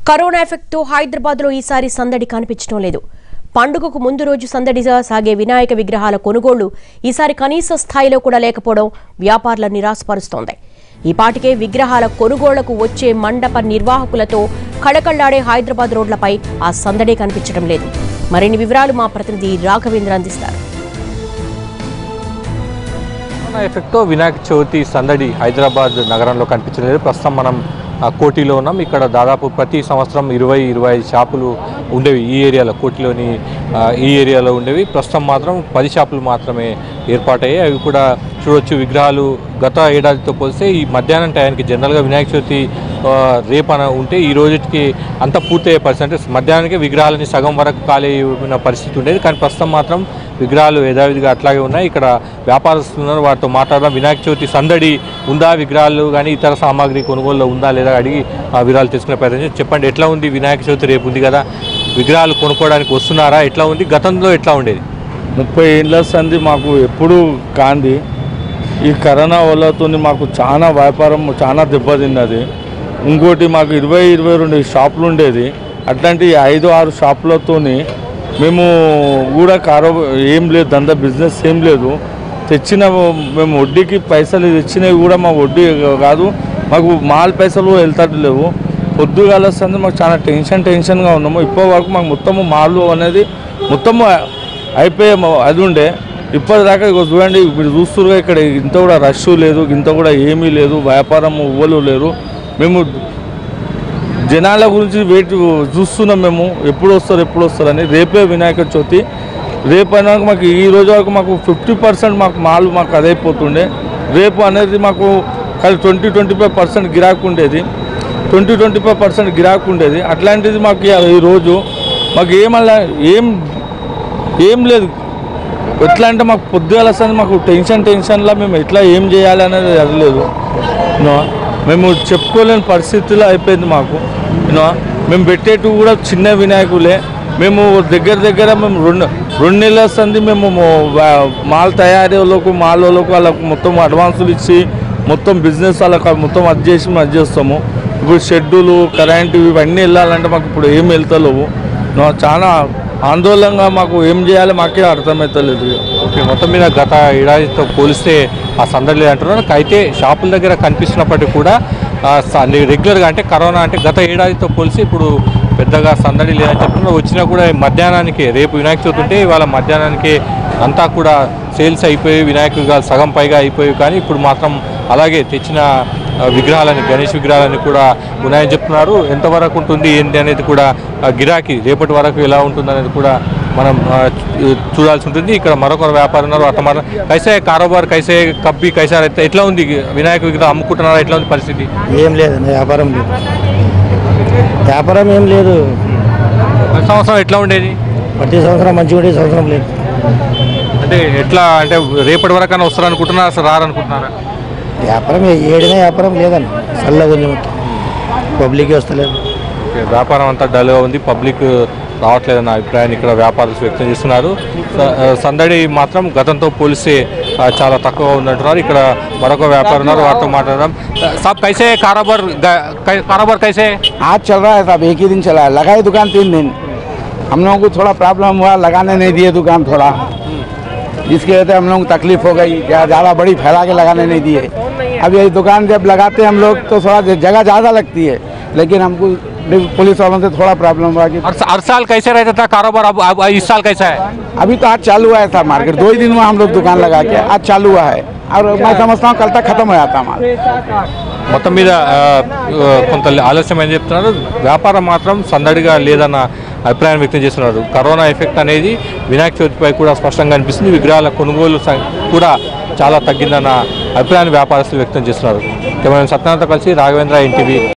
Corona ఎఫెక్ట్తో హైదరాబాద్లో ఈసారి సందడి కనిపించడం లేదు పండుగకు ముందు రోజు సందడిగా సాగే వినాయక విగ్రహాల కొనుగోళ్లు ఈసారి కనీస స్థాయిలో కూడా లేకపోవడం వ్యాపారులను నిరాశపరుస్తోంది ఈ పాటికే విగ్రహాల కొనుగోళ్లకు వచ్చే మండప నిర్వాహకులతో కళకళ్లాడే హైదరాబాద్ రోడ్లపై ఆ సందడే కనిపించడం లేదు మరిన్ని వివరాలు మా ప్రతినిధి రాఘవేంద్ర అందిస్తారు కరోనా ఎఫెక్ట్తో వినాయక చవితి సందడి హైదరాబాద్ నగరంలో కనిపించలేదు ప్రస్తుతం మనం ఆ, కోటిలో ఉన్నాం ఇక్కడ దాదాపు ప్రతి సంవత్సరం ఇరవై ఇరవై ఐదు షాపులు ఉండేవి ఈ ఏరియాలో కోటిలోని ఆ, ఈ ఏరియాలో ఉండేవి ప్రస్తుతం మాత్రం పది షాపులు మాత్రమే ఏర్పాటయ్యాయి అవి కూడా చూడొచ్చు విగ్రహాలు గత ఏడాదితో పోలిస్తే ఈ మధ్యాహ్నం టయానికి జనరల్గా వినాయక చవితి ఆ, రేపన ఉంటే ఈ రోజుకి అంత పూర్తయ్యే పరిస్థితి అంటే మధ్యాహ్నానికి విగ్రహాలని సగం వరకు ఖాళీ ఉన్న పరిస్థితి ఉండేది కానీ ప్రస్తుతం మాత్రం విగ్రహాలు యథావిధిగా అట్లాగే ఉన్నాయి ఇక్కడ వ్యాపారస్తులు ఉన్నారు వారితో మాట్లాడదాం వినాయక చవితి సందడి ఉందా విగ్రహాలు కానీ ఇతర సామాగ్రి కొనుగోలులో ఉందా లేదా అడిగి ఆ వివరాలు తెలుసుకునే ప్రయత్నం చేద్దాం. చెప్పండి ఎట్లా ఉంది వినాయక చవితి రేపు ఉంది కదా విగ్రహాలు కొనుక్కోవడానికి వస్తున్నారా ఎట్లా ఉంది గతంలో ఎట్లా ఉండేది ముప్పై ఏళ్ళ సంది మాకు ఎప్పుడూ కాంది ఈ కరోనా వల్లతో మాకు చాలా వ్యాపారం చాలా దెబ్బతిన్నది ఇంకోటి మాకు ఇరవై ఇరవై రెండు షాపులు ఉండేది అట్లాంటి ఐదు ఆరు షాపులతోని మేము కూడా కారో ఏం లేదు దందా బిజినెస్ ఏం లేదు తెచ్చిన మేము వడ్డీకి పైసలు తెచ్చినవి కూడా మా వడ్డీ కాదు మాకు మాల్ పైసలు వెళ్తాడు లేవు పొద్దుగాల వస్తుంది మాకు చాలా టెన్షన్ టెన్షన్గా ఉన్నాము ఇప్పటి వరకు మాకు మొత్తము మాలు అనేది మొత్తము అయిపోయే మా- అది ఉండే ఇప్పటిదాకా ఇగో చూడండి ఇప్పుడు చూస్తున్నారు ఇక్కడ ఇంత కూడా రష్ లేదు ఇంత కూడా ఏమీ లేదు వ్యాపారం ఎవ్వరు లేరు మేము జనాల గురించి వెయిట్ చూస్తున్నాం మేము ఎప్పుడు వస్తారు ఎప్పుడు వస్తారు అని రేపే వినాయక చవితి రేపు అయినా మాకు ఈ రోజు వరకు మాకు ఫిఫ్టీ పర్సెంట్ మాకు మాల్ మాకు అదైపోతుండే రేపు అనేది మాకు కానీ ట్వంటీ ట్వంటీ ఫైవ్ పర్సెంట్ గిరాకు ఉండేది ట్వంటీ ట్వంటీ ఫైవ్ పర్సెంట్ గిరాకు ఉండేది అట్లాంటిది మాకు ఇవాళ ఈ రోజు మాకు ఏమల్లా ఏం ఏం లేదు ఎట్లా అంటే మాకు పొద్దుగాల వస్తుంది మాకు టెన్షన్ టెన్షన్లో మేము ఎట్లా ఏం చేయాలి అనేది అది లేదు యూనో మేము చెప్పుకోలేని పరిస్థితిలో అయిపోయింది మాకు యూనో మేము పెట్టేటి కూడా చిన్న వినాయకులే మేము దగ్గర దగ్గర మేము రెండు రెండు నెలల వస్తుంది మేము మొ- వా- మాల్ తయారీ వాళ్ళకు మాల్ వాళ్ళకు వాళ్ళకు మొత్తం అడ్వాన్సులు ఇచ్చి మొత్తం బిజినెస్ వాళ్ళకి మొత్తం అది చేసి మేము అది చేస్తాము ఇప్పుడు షెడ్యూలు కరెంటు ఇవన్నీ వెళ్ళాలంటే మాకు ఇప్పుడు ఏం వెళ్తలేవు నో, చాలా ఆందోళనగా మాకు ఏం చేయాలి మాకే అర్థమవుతలేదు ఓకే మొత్తం మీద గత ఏడాదితో పోలిస్తే ఆ సందడి లేదు అంటున్నారు అయితే షాపుల దగ్గర కనిపిస్తున్నప్పటికీ కూడా ఆ, స- రెగ్యులర్గా అంటే కరోనా అంటే గత ఏడాదితో పోలిసి ఇప్పుడు పెద్దగా సందడి లేదని చెప్తున్నారు వచ్చినా కూడా మధ్యాహ్నానికి రేపు వినాయక చవితి ఉంటే ఇవాళ మధ్యాహ్నానికి అంతా కూడా సేల్స్ అయిపోయి వినాయకుడిగా సగం పైగా అయిపోయి కానీ ఇప్పుడు మాత్రం అలాగే తెచ్చిన ఆ, విగ్రహాలని గణేష్ విగ్రహాలని కూడా ఉన్నాయని చెప్తున్నారు ఎంతవరకు ఉంటుంది ఏంటి అనేది కూడా ఆ, గిరాకీ రేపటి వరకు ఎలా ఉంటుంది అనేది కూడా మనం ఆ, చూ- చూడాల్సి ఉంటుంది ఇక్కడ మరొకరు వ్యాపారం ఉన్నారు అట్లా మన కైసే కారోబార్ కైసే కబ్బి కైసా అయితే ఎట్లా ఉంది వినాయక విగ్రహం అమ్ముకుంటున్నారా ఎట్లా ఉంది పరిస్థితి ఏం లేదు వ్యాపారం లేదు వ్యాపారం ఏం లేదు గత సంవత్సరం ఎట్లా ఉండేది ప్రతి సంవత్సరం మంచిగా ఉండే ఈ సంవత్సరం లేదు అంటే ఎట్లా అంటే రేపటి వరకు అని వస్తారు అనుకుంటున్నారా అసలు రారనుకుంటున్నారా వ్యాపారం ఏ- ఏడినా వ్యాపారం లేదండి చల్లగా ఉంది మొత్తం పబ్లిక్ వస్తలేదు ఓకే, వ్యాపారం అంతా డల్గా ఉంది పబ్లిక్ రావట్లేదన్న అభిప్రాయాన్ని ఇక్కడ వ్యాపారస్తులు వ్యక్తం చేస్తున్నారు స- ఆ, సందడి మాత్రం గతంతో పోలిస్తే ఆ, చాలా తక్కువగా ఉందంటున్నారు ఇక్కడ మరొక వ్యాపారం ఉన్నారు వారితో మాట్లాడదాం సాబ్ కైసే కారోబార్ గా- కై- కారోబార్ కైసే आज चल रहा है साहब एक ही दिन चला है लगाए दुकान तीन दिन हम लोगों को थोड़ा प्रॉब्लम हुआ लगाने नहीं दिए दुकान थोड़ा जिसके वजह से हम लोग को तकलीफ हो गई क्या ज़्यादा बड़ी फैला के लगाने नहीं दिए अब ये दुकान जब लगाते हैं हम लोग तो थोड़ा जगह ज़्यादा लगती है लेकिन हमको पुलिस वालों से थोड़ा प्रॉब्लम हुआ कि हर हर साल कैसे रहता था कारोबार अब अब इस साल कैसा है अभी तो आज चालू हुआ है था मार्केट दो ही दिन में हम लोग दुकान लगा के आज चालू हुआ है और मैं समझता हूँ कल तक खत्म हो जाता हमारा మొత్తం మీద ఆ, ఆ, కొంత ఆలస్యం అని చెప్తున్నారు వ్యాపారం మాత్రం సందడిగా లేదన్న అభిప్రాయం వ్యక్తం చేస్తున్నారు కరోనా ఎఫెక్ట్ అనేది వినాయక చవితిపై కూడా స్పష్టంగా అనిపిస్తుంది విగ్రహాల కొనుగోలు సం- కూడా చాలా తగ్గిందన్న అభిప్రాయాన్ని వ్యాపారస్తులు వ్యక్తం చేస్తున్నారు కెమెరా సత్యనారాయణతో కలిసి రాఘవేంద్ర ఎన్టీవీ